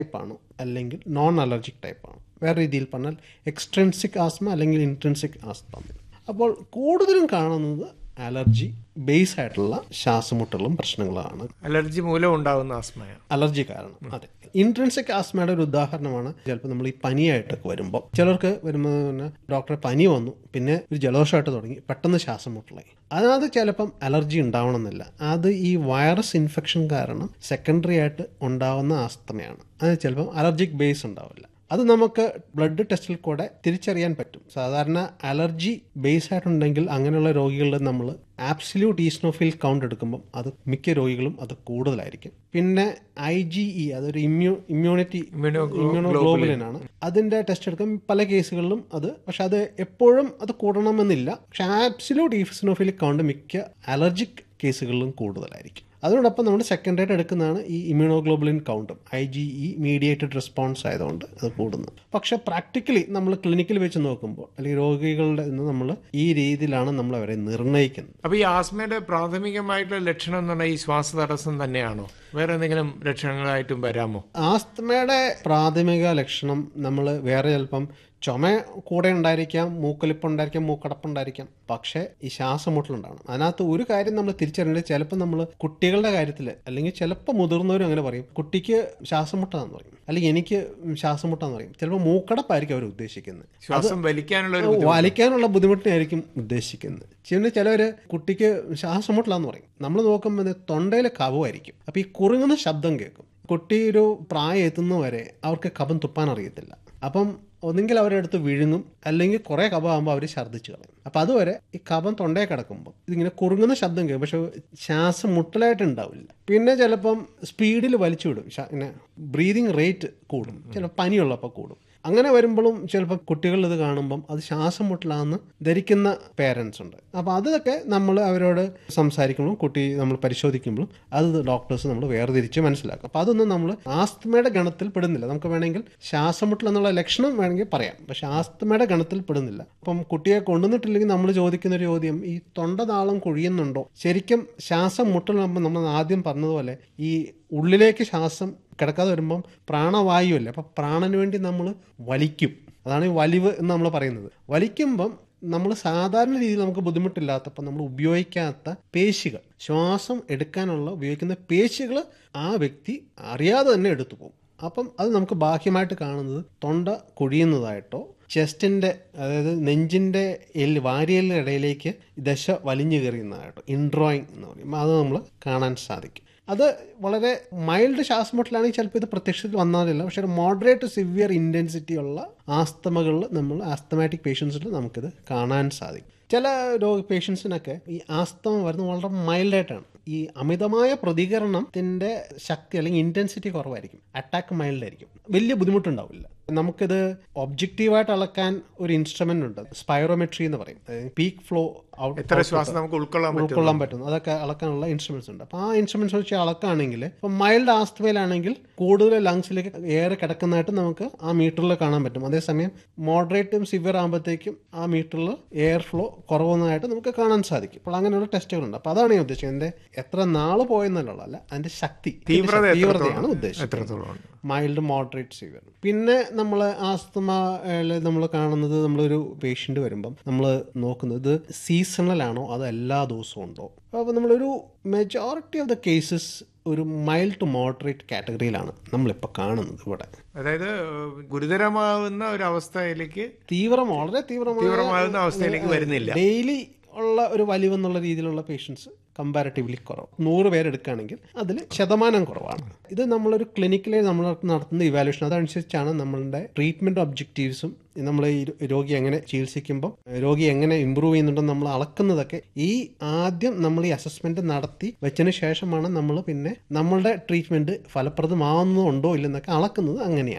ടൈപ്പാണ് അല്ലെങ്കിൽ non allergic ടൈപ്പാണ് വേറെ രീതിയിൽ പറഞ്ഞാൽ എക്സ്ട്രെൻസിക് ആസ്മ അല്ലെങ്കിൽ ഇൻട്രൻസിക് ആസ്മ അപ്പോൾ കൂടുതലും കാണുന്നത് അലർജി ബേസ് ആയിട്ടുള്ള ശ്വാസമുട്ടലും പ്രശ്നങ്ങളാണ് അലർജി മൂലം ഉണ്ടാകുന്ന ആസ്മയാണ് അലർജി കാരണം അതെ ഇൻട്രൻസിക് ആസ്മയുടെ ഒരു ഉദാഹരണമാണ് ചിലപ്പോൾ നമ്മൾ ഈ പനിയായിട്ടൊക്കെ വരുമ്പോൾ ചിലർക്ക് വരുമ്പോൾ തന്നെ ഡോക്ടറെ പനി വന്നു പിന്നെ ഒരു ജലദോഷമായിട്ട് തുടങ്ങി പെട്ടെന്ന് ശ്വാസം മുട്ടലായി അതിനകത്ത് ചിലപ്പം അലർജി ഉണ്ടാവണമെന്നില്ല അത് ഈ വൈറസ് ഇൻഫെക്ഷൻ കാരണം സെക്കൻഡറി ആയിട്ട് ഉണ്ടാവുന്ന ആസ്തമയാണ് അത് ചിലപ്പം അലർജിക് ബേസ് ഉണ്ടാവില്ല അത് നമുക്ക് ബ്ലഡ് ടെസ്റ്റിൽ കൂടെ തിരിച്ചറിയാൻ പറ്റും സാധാരണ അലർജി ബേസ് ആയിട്ടുണ്ടെങ്കിൽ അങ്ങനെയുള്ള രോഗികളിൽ നമ്മൾ ആബ്സല്യൂട്ട് ഈസ്നോഫിൽ കൗണ്ട് എടുക്കുമ്പം അത് മിക്ക രോഗികളും അത് കൂടുതലായിരിക്കും പിന്നെ ഐ ജി ഇ അതൊരു ഇമ്മ്യൂ ഇമ്മ്യൂണിറ്റി ഇമ്മ്യൂണോഗ്ലോബുലിൻ ആണ് അതിന്റെ ടെസ്റ്റ് എടുക്കും പല കേസുകളിലും അത് പക്ഷെ അത് എപ്പോഴും അത് കൂടണമെന്നില്ല പക്ഷെ ആബ്സല്യൂട്ട് ഈസ്നോഫിലിക് കൗണ്ട് മിക്ക അലർജിക് കേസുകളിലും കൂടുതലായിരിക്കും അതോടൊപ്പം നമ്മൾ സെക്കൻഡ് ആയിട്ട് എടുക്കുന്നതാണ് ഈ ഇമ്മ്യൂണോഗ്ലോബുലിൻ കൗണ്ടും I G E mediated response ആയതുകൊണ്ട് അത് കൂടുന്നു പക്ഷെ പ്രാക്ടിക്കലി നമ്മൾ ക്ലിനിക്കിൽ വെച്ച് നോക്കുമ്പോൾ അല്ലെങ്കിൽ രോഗികളുടെ നിന്ന് നമ്മൾ ഈ രീതിയിലാണ് നമ്മൾ അവരെ നിർണ്ണയിക്കുന്നത് അപ്പൊ ഈ ആസ്മയുടെ പ്രാഥമികമായിട്ടുള്ള ലക്ഷണം എന്ന് പറഞ്ഞാൽ ഈ ശ്വാസതടസ്സം തന്നെയാണോ വേറെ എന്തെങ്കിലും ലക്ഷണങ്ങളായിട്ടും വരാമോ ആസ്തമയുടെ പ്രാഥമിക ലക്ഷണം നമ്മൾ വേറെ ചിലപ്പം ചുമ കൂടെ ഉണ്ടായിരിക്കാം മൂക്കൊലിപ്പ് ഉണ്ടായിരിക്കാം മൂക്കടപ്പുണ്ടായിരിക്കാം പക്ഷേ ഈ ശ്വാസമുട്ടലുണ്ടാവണം അതിനകത്ത് ഒരു കാര്യം നമ്മൾ തിരിച്ചറിയേണ്ടത് ചിലപ്പോൾ നമ്മൾ കുട്ടികളുടെ കാര്യത്തിൽ അല്ലെങ്കിൽ ചിലപ്പോൾ മുതിർന്നവരും അങ്ങനെ പറയും കുട്ടിക്ക് ശ്വാസമുട്ടാന്ന് പറയും അല്ലെങ്കിൽ എനിക്ക് ശ്വാസമുട്ടാന്ന് പറയും ചിലപ്പോൾ മൂക്കടപ്പായിരിക്കും അവർ ഉദ്ദേശിക്കുന്നത് ശ്വാസം വലിക്കാനുള്ള ഒരു വലിക്കാനുള്ള ബുദ്ധിമുട്ടിനായിരിക്കും ഉദ്ദേശിക്കുന്നത് ചില ചിലവർ കുട്ടിക്ക് ശ്വാസമുട്ടലാന്ന് പറയും നമ്മൾ നോക്കുമ്പോൾ ഇത് തൊണ്ടയിലെ കവുമായിരിക്കും അപ്പോൾ ഈ കുറുങ്ങുന്ന ശബ്ദം കേൾക്കും കുട്ടി ഒരു പ്രായം എത്തുന്നവരെ അവർക്ക് കഫം തുപ്പാൻ അറിയത്തില്ല അപ്പം ഒന്നെങ്കിൽ അവരെടുത്ത് വിഴുങ്ങും അല്ലെങ്കിൽ കുറേ കഫമാകുമ്പോൾ അവർ ഛർദ്ദിച്ച് കളയും അപ്പം അതുവരെ ഈ കഫം തൊണ്ടയിൽ കിടക്കുമ്പോൾ ഇതിങ്ങനെ കുറുങ്ങുന്ന ശബ്ദം കേൾക്കും പക്ഷെ ശ്വാസം മുട്ടലായിട്ട് ഉണ്ടാവില്ല പിന്നെ ചിലപ്പം സ്പീഡിൽ വലിച്ചു വിടും ശ- ഇങ്ങനെ ബ്രീതിങ് റേറ്റ് കൂടും ചിലപ്പോൾ പനിയുള്ളപ്പോൾ കൂടും അങ്ങനെ വരുമ്പോഴും ചിലപ്പോൾ കുട്ടികൾ ഇത് കാണുമ്പം അത് ശ്വാസം മുട്ടലാന്ന് ധരിക്കുന്ന പേരൻസ് ഉണ്ട് അപ്പോൾ അതൊക്കെ നമ്മൾ അവരോട് സംസാരിക്കുമ്പോഴും കുട്ടി നമ്മൾ പരിശോധിക്കുമ്പോഴും അത് ഡോക്ടേഴ്സ് നമ്മൾ വേർതിരിച്ച് മനസ്സിലാക്കും അപ്പോൾ അതൊന്നും നമ്മൾ ആസ്തമയുടെ ഗണത്തിൽ പെടുന്നില്ല നമുക്ക് വേണമെങ്കിൽ ശ്വാസം മുട്ടൽ എന്നുള്ള ലക്ഷണം വേണമെങ്കിൽ പറയാം പക്ഷെ ആസ്തമയുടെ ഗണത്തിൽ പെടുന്നില്ല അപ്പം കുട്ടിയെ കൊണ്ടുവന്നിട്ടില്ലെങ്കിൽ നമ്മൾ ചോദിക്കുന്ന ഒരു ചോദ്യം ഈ തൊണ്ടനാളം കുഴിയുന്നുണ്ടോ ശരിക്കും ശ്വാസം മുട്ടലാകുമ്പോൾ നമ്മൾ ആദ്യം പറഞ്ഞതുപോലെ ഈ ഉള്ളിലേക്ക് ശ്വാസം കിടക്കാതെ വരുമ്പം പ്രാണവായു അല്ലേ അപ്പം പ്രാണന് വേണ്ടി നമ്മൾ വലിക്കും അതാണ് ഈ വലിവ് എന്ന് നമ്മൾ പറയുന്നത് വലിക്കുമ്പം നമ്മൾ സാധാരണ രീതിയിൽ നമുക്ക് ബുദ്ധിമുട്ടില്ലാത്തപ്പോൾ നമ്മൾ ഉപയോഗിക്കാത്ത പേശികൾ ശ്വാസം എടുക്കാനുള്ള ഉപയോഗിക്കുന്ന പേശികൾ ആ വ്യക്തി അറിയാതെ തന്നെ എടുത്തു പോകും അപ്പം അത് നമുക്ക് ബാഹ്യമായിട്ട് കാണുന്നത് തൊണ്ട കുഴിയുന്നതായിട്ടോ ചെസ്റ്റിൻ്റെ അതായത് നെഞ്ചിൻ്റെ എല്ല് വാരിയലിൻ്റെ ഇടയിലേക്ക് ദശ വലിഞ്ഞു കയറിയുന്നതായിട്ടോ ഇൻഡ്രോയിങ് എന്ന് പറയും അത് നമ്മൾ കാണാൻ സാധിക്കും അത് വളരെ മൈൽഡ് ശ്വാസമുട്ടലാണെങ്കിൽ ചിലപ്പോൾ ഇത് പ്രത്യക്ഷത്തിൽ വന്നാലില്ല പക്ഷേ ഒരു മോഡറേറ്റ് സിവിയർ ഇൻറ്റൻസിറ്റി ഉള്ള ആസ്തമകളിൽ നമ്മൾ ആസ്തമാറ്റിക് പേഷ്യൻസിൽ നമുക്കിത് കാണാൻ സാധിക്കും ചില രോഗ പേഷ്യൻസിനൊക്കെ ഈ ആസ്തമ വരുന്നത് വളരെ മൈൽഡായിട്ടാണ് ഈ അമിതമായ പ്രതികരണത്തിന്റെ ശക്തി അല്ലെങ്കിൽ ഇന്റൻസിറ്റി കുറവായിരിക്കും അറ്റാക്ക് മൈൽഡ് ആയിരിക്കും വലിയ ബുദ്ധിമുട്ടുണ്ടാവില്ല നമുക്കിത് ഒബ്ജക്റ്റീവായിട്ട് അളക്കാൻ ഒരു ഇൻസ്ട്രുമെന്റ് ഉണ്ട് സ്പൈറോമെട്രി എന്ന് പറയും പീക്ക് ഫ്ലോ ഔട്ട് എത്ര ശ്വാസം നമുക്ക് ഉൾക്കൊള്ളാൻ പറ്റും ഉൾക്കൊള്ളാൻ പറ്റുന്നു അതൊക്കെ അളക്കാനുള്ള ഇൻസ്ട്രുമെന്റ്സ് ഉണ്ട് അപ്പോൾ ആ ഇൻസ്ട്രുമെന്റ്സ് വെച്ച് അളക്കുകയാണെങ്കിൽ ഇപ്പോൾ മൈൽഡ് ആസ്തമയിലാണെങ്കിൽ കൂടുതൽ ലങ്സിലേക്ക് എയർ കിടക്കുന്നതായിട്ട് നമുക്ക് ആ മീറ്ററിൽ കാണാൻ പറ്റും അതേസമയം മോഡറേറ്റും സിവിയർ ആകുമ്പോഴത്തേക്കും ആ മീറ്ററിൽ എയർ ഫ്ലോ കുറവുന്നതായിട്ട് നമുക്ക് കാണാൻ സാധിക്കും അപ്പോൾ അങ്ങനെയുള്ള ടെസ്റ്റുകളുണ്ട് അപ്പോൾ അതാണ് ഞാൻ ഉദ്ദേശിച്ചത് എൻ്റെ എത്ര നാള് പോയെന്നുള്ളതല്ല അതിന്റെ ശക്തി തീവ്രത തീവ്രതയാണ് എത്രത്തോളം- ഉദ്ദേശിച്ചത് എത്രത്തോളം ഉണ്ട് മൈൽഡ് മോഡറേറ്റ് സിവിയർ പിന്നെ നമ്മൾ ആസ്തമ നമ്മൾ കാണുന്നത് നമ്മളൊരു പേഷ്യൻ്റ് വരുമ്പം നമ്മൾ നോക്കുന്നത് സീസണൽ ആണോ അത് എല്ലാ ദിവസവും ഉണ്ടോ അപ്പോൾ നമ്മളൊരു മെജോറിറ്റി ഓഫ് ദ കേസസ് ഒരു മൈൽഡ് ടു മോഡറേറ്റ് കാറ്റഗറിയിലാണ് നമ്മളിപ്പോൾ കാണുന്നത് ഇവിടെ അതായത് ഏഹ്, ഗുരുതരമാവുന്ന ഒരു അവസ്ഥയിലേക്ക് തീവ്രം വളരെ തീവ്രമായ തീവ്രമാകുന്ന അവസ്ഥയിലേക്ക് വരുന്നില്ല ഡെയിലി ഉള്ള ഒരു വലിവെന്നുള്ള രീതിയിലുള്ള പേഷ്യൻസ് കമ്പാരിറ്റീവ്ലി കുറവ് നൂറ് പേരെടുക്കുകയാണെങ്കിൽ അതിൽ ശതമാനം കുറവാണ് ഇത് നമ്മളൊരു ക്ലിനിക്കിലെ നമ്മൾ നടത്തുന്ന ഇവാലുവേഷൻ അതനുസരിച്ചാണ് നമ്മളുടെ ട്രീറ്റ്മെന്റ് ഒബ്ജക്റ്റീവ്സും നമ്മൾ ഈ രോഗി എങ്ങനെ ചികിത്സിക്കുമ്പോൾ രോഗി എങ്ങനെ ഇമ്പ്രൂവ് ചെയ്യുന്നുണ്ടെന്ന് നമ്മൾ അളക്കുന്നതൊക്കെ ഈ ആദ്യം നമ്മൾ ഈ അസസ്മെന്റ് നടത്തി വെച്ചതിന് ശേഷമാണ് നമ്മൾ പിന്നെ നമ്മളുടെ ട്രീറ്റ്മെന്റ് ഫലപ്രദമാവുന്നുണ്ടോ ഇല്ലെന്നൊക്കെ അളക്കുന്നത് അങ്ങനെയാണ്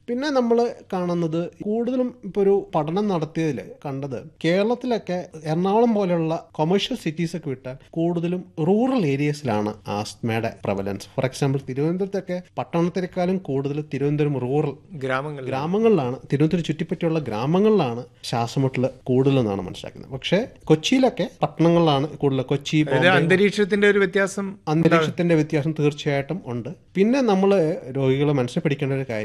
പിന്നെ നമ്മൾ കാണുന്നത് കൂടുതലും ഇപ്പോൾ ഒരു പഠനം നടത്തിയതിൽ കണ്ടത് കേരളത്തിലൊക്കെ എറണാകുളം പോലെയുള്ള കൊമേഴ്ഷ്യൽ സിറ്റീസ് ഒക്കെ വിട്ടാൽ കൂടുതലും റൂറൽ ഏരിയസിലാണ് ആസ്മയുടെ പ്രവലൻസ് ഫോർ എക്സാമ്പിൾ തിരുവനന്തപുരത്തൊക്കെ പട്ടണത്തിനേക്കാളും കൂടുതൽ തിരുവനന്തപുരം റൂറൽ ഗ്രാമങ്ങൾ ഗ്രാമങ്ങളിലാണ് തിരുവനന്തപുരം ചുറ്റിപ്പറ്റിയുള്ള ഗ്രാമങ്ങളിലാണ് ശ്വാസമുട്ടൽ കൂടുതലെന്നാണ് മനസ്സിലാക്കുന്നത് പക്ഷേ കൊച്ചിയിലൊക്കെ പട്ടണങ്ങളിലാണ് കൂടുതൽ കൊച്ചി ഇത് അന്തരീക്ഷത്തിന്റെ ഒരു വ്യത്യാസം അന്തരീക്ഷത്തിന്റെ വ്യത്യാസം തീർച്ചയായിട്ടും ഉണ്ട് പിന്നെ നമ്മൾ രോഗികളെ മനസ്സിൽ പിടിക്കേണ്ട ഒരു കാര്യം